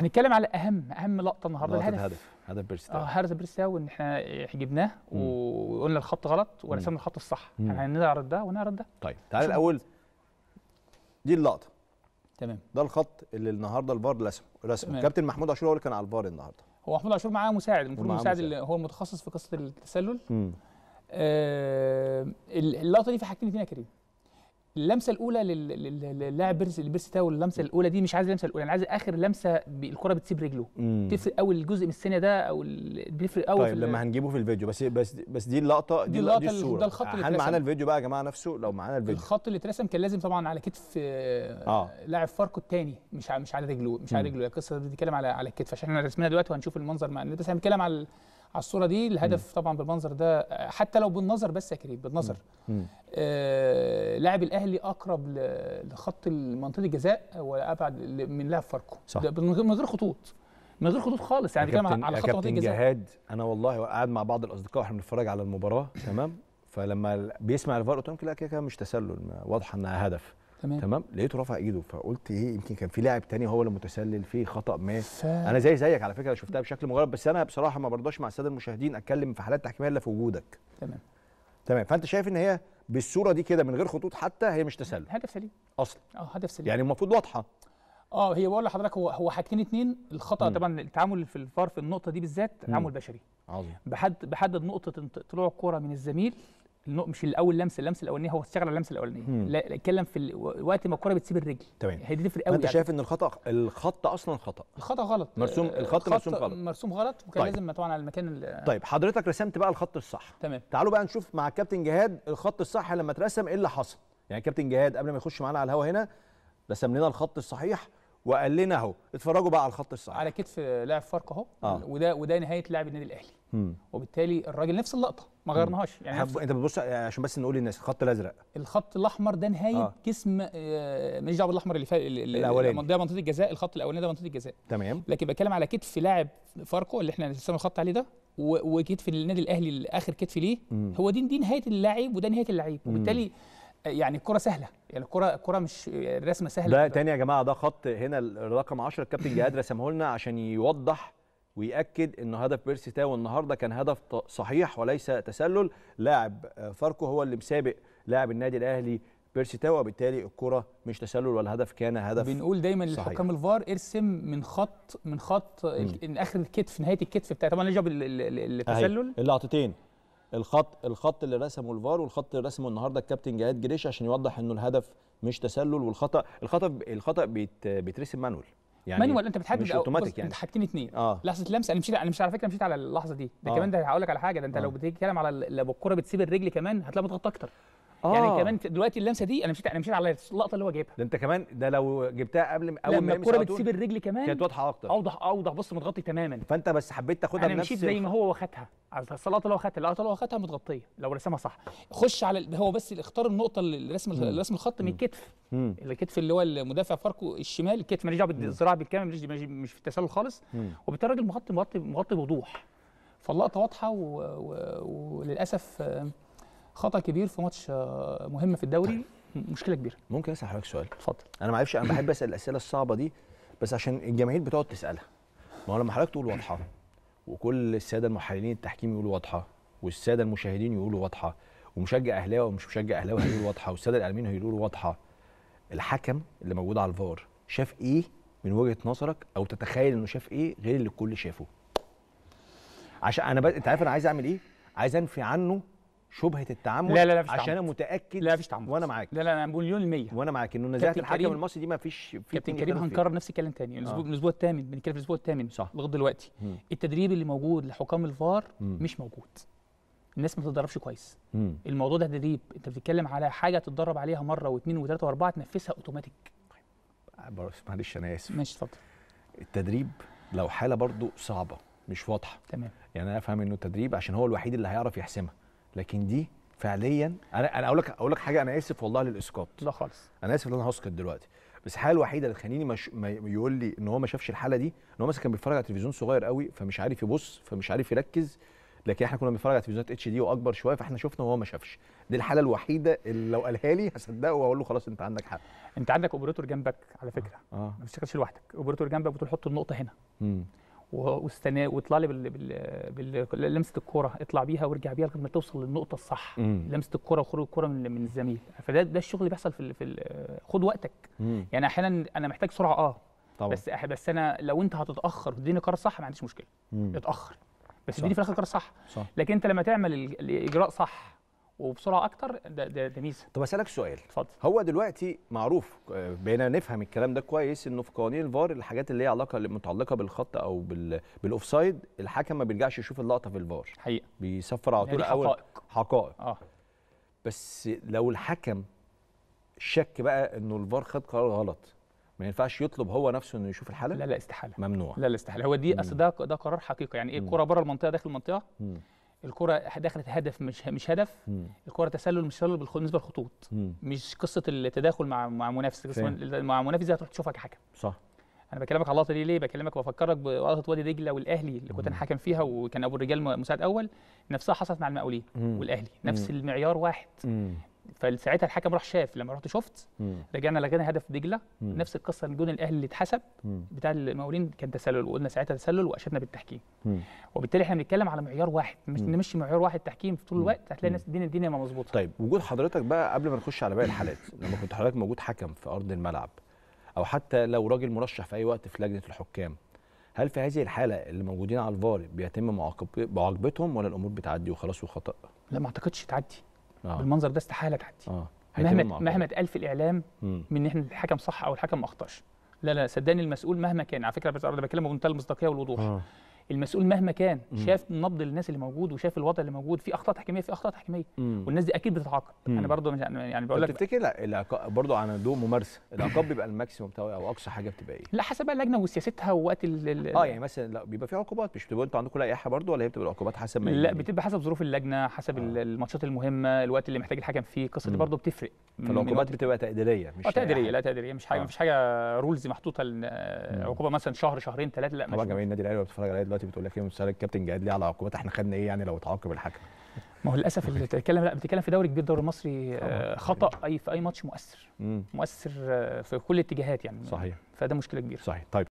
هنتكلم على اهم اهم لقطه النهارده لقطة الهدف هدف هدف بيرستاو اه هدف بيرستاو ان احنا جبناه مم. وقلنا الخط غلط ورسمنا الخط الصح مم. يعني هنعرض ده ونعرض ده طيب تعالى شوف. الاول دي اللقطه تمام ده الخط اللي النهارده الفار رسمه رسمه تمام. كابتن محمود عاشور هو اللي كان على الفار النهارده هو محمود عاشور معاه مساعد المفروض ومعاه المساعد مساعد. اللي هو المتخصص في قصه التسلل امم آه اللقطه دي في حاجتين اتنين يا كريم اللمسه الاولى لل- لل- للاعب بيرس البيرس تاو اللمسه الاولى دي مش عايز اللمسه الاولى انا عايز اخر لمسه ب- الكره بتسيب رجله تفرق قوي الجزء من الثانيه ده او ال- بيفرق قوي طيب لما هنجيبه في الفيديو بس بس بس دي اللقطه دي الل- اللقطة دي اللي- الصوره ده الخط اللي هل اترسم. معانا الفيديو بقى يا جماعه نفسه لو معانا الفيديو الخط اللي اترسم كان لازم طبعا على كتف آه، آه. لاعب فاركو الثاني مش ع- مش على رجله مش على مم. رجله القصه دي بتتكلم على على الكتف عشان احنا رسمنا دلوقتي وهنشوف المنظر مع بس احنا بنتكلم على على الصوره دي الهدف طبعا بالمنظر ده آه، حتى لو بالنظر بس يا كريم بالنظر مم. آه لاعب الاهلي اقرب ل- لخط منطقه الجزاء وابعد ل- من لاعب فاركو صح. ده من غير من غير خطوط من غير خطوط خالص يعني يا بنتكلم كابتن على يا خط منطقه كابتن الجزاء جهاد انا والله قاعد مع بعض الاصدقاء واحنا بنتفرج على المباراه تمام فلما ال- بيسمع الفار قلت لهم لا كده كده مش تسلل ما- واضحه انها هدف تمام تمام لقيته رافع ايده فقلت ايه يمكن كان في لاعب تاني هو اللي متسلل فيه خطا ما ف... انا زي زيك على فكره شفتها بشكل مجرد بس انا بصراحه ما برضاش مع الساده المشاهدين اتكلم في حالات تحكيميه الا في وجودك تمام تمام فانت شايف ان هي بالصوره دي كده من غير خطوط حتى هي مش تسلل هدف سليم اصلا اه هدف سليم يعني المفروض واضحه اه هي بقول لحضرتك هو هو حاجتين اتنين الخطا مم. طبعا التعامل في الفار في النقطه دي بالذات تعامل بشري عظيم بحد بحدد نقطه انت- طلوع الكره من الزميل النق- مش الاول لمسه اللمسه الاولانيه هو اشتغل على اللمسه الاولانيه مم. لا لا، اتكلم في ال- وقت ما الكره بتسيب الرجل تمام هي دي تفرق قوي فانت يعني. شايف ان الخطا الخط اصلا خطا الخطا غلط مرسوم- آه، الخط مرسوم غلط. مرسوم غلط وكان طيب. لازم طبعا على المكان ال- طيب حضرتك رسمت بقى الخط الصح تمام تعالوا بقى نشوف مع الكابتن جهاد الخط الصح لما اترسم ايه اللي حصل يعني كابتن جهاد قبل ما يخش معانا على الهوا هنا رسم لنا الخط الصحيح وقال لنا اهو اتفرجوا بقى على الخط الصحيح على كتف لاعب فاركو اهو آه. وده وده نهايه لاعب النادي الاهلي مم. وبالتالي الراجل نفس اللقطه ما غيرناهاش يعني نفس حب... انت بتبص عشان بس نقول للناس الخط الازرق الخط الاحمر ده نهايه آه. آه. جسم آه، ماليش دعوه بالاحمر اللي فات الأولاني. ده منطقه الجزاء الخط الاولاني ده منطقه الجزاء تمام لكن بتكلم على كتف لاعب فاركو اللي احنا رسمنا الخط عليه ده و- وكتف النادي الاهلي اللي اخر كتف ليه مم. هو دي دي نهايه اللاعب وده نهايه اللعيب مم. وبالتالي آه، يعني الكره سهله يعني الكره الكره مش الرسمه سهله ده تاني يا جماعه ده خط هنا الرقم 10 الكابتن جهاد رسمه لنا عشان يوضح ويأكد انه هدف بيرسي تاو النهارده كان هدف ط- صحيح وليس تسلل لاعب آه، فاركو هو اللي مسابق لاعب النادي الاهلي بيرسي تاو وبالتالي الكره مش تسلل والهدف كان هدف بنقول دايما صحيح. لحكام الفار ارسم من خط من خط ال- من اخر الكتف نهايه الكتف بتاع طبعا نجيب ال- ال- ال- أهي، التسلل اللقطتين الخط الخط اللي رسمه الفار والخط اللي رسمه النهارده الكابتن جهاد جريش عشان يوضح انه الهدف مش تسلل والخطا الخطا الخطا بيت بيترسم مانوال يعني مانوال انت بتحدد مش أو- اوتوماتيك بص، يعني انت حاجتين اتنين اه لحظه لمسه انا مشيت انا مش على فكره مشيت على اللحظه دي ده آه. كمان ده هقول لك على حاجه ده انت آه. لو بتتكلم على ال- لو الكره بتسيب الرجل كمان هتلاقي متغطى اكتر آه. يعني كمان دلوقتي اللمسه دي انا مشيت انا مشيت على اللقطه اللي هو جايبها ده انت كمان ده لو جبتها قبل اول ما لما يلمس الكره على طول بتسيب الرجل كمان كانت واضحه اكتر اوضح اوضح بص متغطي تماما فانت بس حبيت تاخدها انا بنفس مشيت زي ما هو واخدها على اللقطه اللي هو واخدها اللقطه اللي هو واخدها متغطيه لو رسمها صح خش على ال- هو بس اختار النقطه اللي رسم مم. رسم الخط من الكتف مم. الكتف اللي هو المدافع فاركو الشمال الكتف ماليش دعوه بالذراع بالكامل ماليش ماليش- مش في التسلل خالص مم. وبالتالي الراجل مغطي مغطي مغطي بوضوح فاللقطه واضحه و... و... وللاسف آه، خطا كبير في ماتش آه، مهم في الدوري مشكله كبيره ممكن اسال حضرتك سؤال اتفضل انا ما اعرفش انا بحب اسال الاسئله الصعبه دي بس عشان الجماهير بتقعد تسالها ما هو لما حضرتك تقول واضحه وكل الساده المحللين التحكيم يقولوا واضحه والساده المشاهدين يقولوا واضحه ومشجع اهلاوي ومش مشجع اهلاوي هيقولوا واضحه والساده الاعلاميين هيقولوا واضحه الحكم اللي موجود على الفار شاف ايه من وجهه نظرك او تتخيل انه شاف ايه غير اللي الكل شافه عشان انا ب... انت عارف انا عايز اعمل ايه عايز انفي عنه شبهه التعمد لا لا لا مفيش عشان انا تعمد. متاكد لا مفيش تعمد وانا معاك لا لا انا بقول مليون المية وانا معاك انه نزاهه كابتن الحكم كريم- المصري دي ما فيش في كابتن اتنين كريم يختلفوا فيها. هنكرر نفس الكلام تاني الاسبوع آه. من الاسبوع الثامن بنتكلم في الاسبوع الثامن صح. لغايه دلوقتي مم. التدريب اللي موجود لحكام الفار مم. مش موجود الناس ما بتتدربش كويس مم. الموضوع ده تدريب انت بتتكلم على حاجه تتدرب عليها مره واثنين وثلاثه واربعه تنفذها اوتوماتيك بس معلش انا اسف ماشي اتفضل التدريب لو حاله برضو صعبه مش واضحه تمام يعني انا افهم انه التدريب عشان هو الوحيد اللي هيعرف يحسمها لكن دي فعليا انا انا اقول لك اقول لك حاجه انا اسف والله للاسقاط لا خالص انا اسف ان انا هسقط دلوقتي بس الحاله الوحيده اللي تخليني مش ما يقول لي ان هو ما شافش الحاله دي ان هو مثلا كان بيتفرج على تلفزيون صغير قوي فمش عارف يبص فمش عارف يركز لكن احنا كنا بنتفرج على تلفزيونات اتش دي واكبر شويه فاحنا شفنا وهو ما شافش دي الحاله الوحيده اللي لو قالها لي هصدقه واقول له خلاص انت عندك حق انت عندك اوبريتور جنبك على فكره اه ما بتشتغلش لوحدك اوبريتور جنبك بتقول حط النقطه هنا امم و- واستنى واطلع لي بال... بال... بال... لمسه الكوره اطلع بيها وارجع بيها لغايه ما توصل للنقطه الصح مم. لمسه الكوره وخروج الكوره من من الزميل فده ده الشغل اللي بيحصل في ال... في ال... خد وقتك امم يعني احيانا انا محتاج سرعه اه طبعا بس أح- بس انا لو انت هتتاخر وتديني قرار صح ما عنديش مشكله مم. اتاخر بس صح. اديني في الاخر قرار صح صح لكن انت لما تعمل ال- الاجراء صح وبسرعه اكتر ده ده, ده ميزه طب اسالك سؤال اتفضل هو دلوقتي معروف آه، بقينا نفهم الكلام ده كويس انه في قوانين الفار الحاجات اللي هي علاقه متعلقه بالخط او بال بالاوفسايد الحكم ما بيرجعش يشوف اللقطه في الفار حقيقه بيصفر على هي طول دي اول حقائق حقائق اه بس لو الحكم شك بقى انه الفار خد قرار غلط ما ينفعش يطلب هو نفسه انه يشوف الحاله لا لا استحاله ممنوع لا لا استحاله هو دي مم. اصل ده ده قرار حقيقي يعني ايه مم. الكره بره المنطقه داخل المنطقه مم. الكره دخلت هدف مش مش هدف مم. الكره تسلل مش تسلل بالخ- بالنسبه للخطوط مم. مش قصه التداخل مع مع منافس قصة فاهم. مع منافس دي هتروح تشوفها كحكم صح انا بكلمك على اللقطه دي ليه بكلمك بفكرك بلقطه وادي دجله والاهلي اللي كنت انا مم. حاكم فيها وكان ابو الرجال م- مساعد اول نفسها حصلت مع المقاولين مم. والاهلي نفس مم. المعيار واحد مم. فساعتها الحكم راح شاف لما رحت شفت مم. رجعنا لغينا هدف دجله مم. نفس القصه الجون الاهلي اللي اتحسب مم. بتاع المقاولين كان تسلل وقلنا ساعتها تسلل واشدنا بالتحكيم مم. وبالتالي احنا بنتكلم على معيار واحد مش مم. نمشي معيار واحد تحكيم في طول مم. الوقت هتلاقي مم. الناس الدنيا الدنيا ما مظبوطه طيب وجود حضرتك بقى قبل ما نخش على باقي الحالات لما كنت حضرتك موجود حكم في ارض الملعب او حتى لو راجل مرشح في اي وقت في لجنه الحكام هل في هذه الحاله اللي موجودين على الفار بيتم معاقب- معاقبتهم ولا الامور بتعدي وخلاص وخطا لا ما اعتقدش تعدي اه بالمنظر ده استحاله تعدي اه هيتم مهما معاقبة. مهما اتقال في الاعلام مم. من ان احنا الحكم صح او الحكم ما اخطاش لا لا صدقني المسؤول مهما كان على فكره بس انا بتكلم بمنتهى المصداقيه والوضوح اه المسؤول مهما كان مم. شاف نبض الناس اللي موجود وشاف الوضع اللي موجود في اخطاء تحكيميه في اخطاء تحكيميه مم. والناس دي اكيد بتتعاقب مم. انا برضو مش يعني بقول طب لك تفتكر لا العقاب برضه عن ضوء ممارسه العقاب بيبقى الماكسيموم بتاعه او اقصى حاجه بتبقى ايه؟ لا حسب بقى اللجنه وسياستها ووقت ال ال- اه يعني مثلا لا بيبقى في عقوبات مش بتبقى انتوا عندكم لائحه برضه ولا هي بتبقى العقوبات حسب ما لا يجي؟ بتبقى حسب ظروف اللجنه حسب آه. ال- الماتشات المهمه الوقت اللي محتاج الحكم فيه القصه دي مم. برضو بتفرق من فالعقوبات وقت- بتبقى تقديريه مش اه تقديريه لائحة. لا تقديريه مش حاجه آه. مفيش حاجه رولز محطوطه ل- مم. عقوبه مثلا شهر شهرين ثلاثه لا طبعا مش جماهير النادي الاهلي لو بتتفرج عليا دلوقتي بتقول لك ايه مستر الكابتن جهاد ليه على عقوبات احنا خدنا ايه يعني لو اتعاقب الحكم ما هو للاسف اللي بتتكلم لا بتتكلم في دوري كبير الدوري المصري آه، خطا اي في اي ماتش مؤثر امم مؤثر آه، في كل الاتجاهات يعني صحيح فده مشكله كبيره صحيح طيب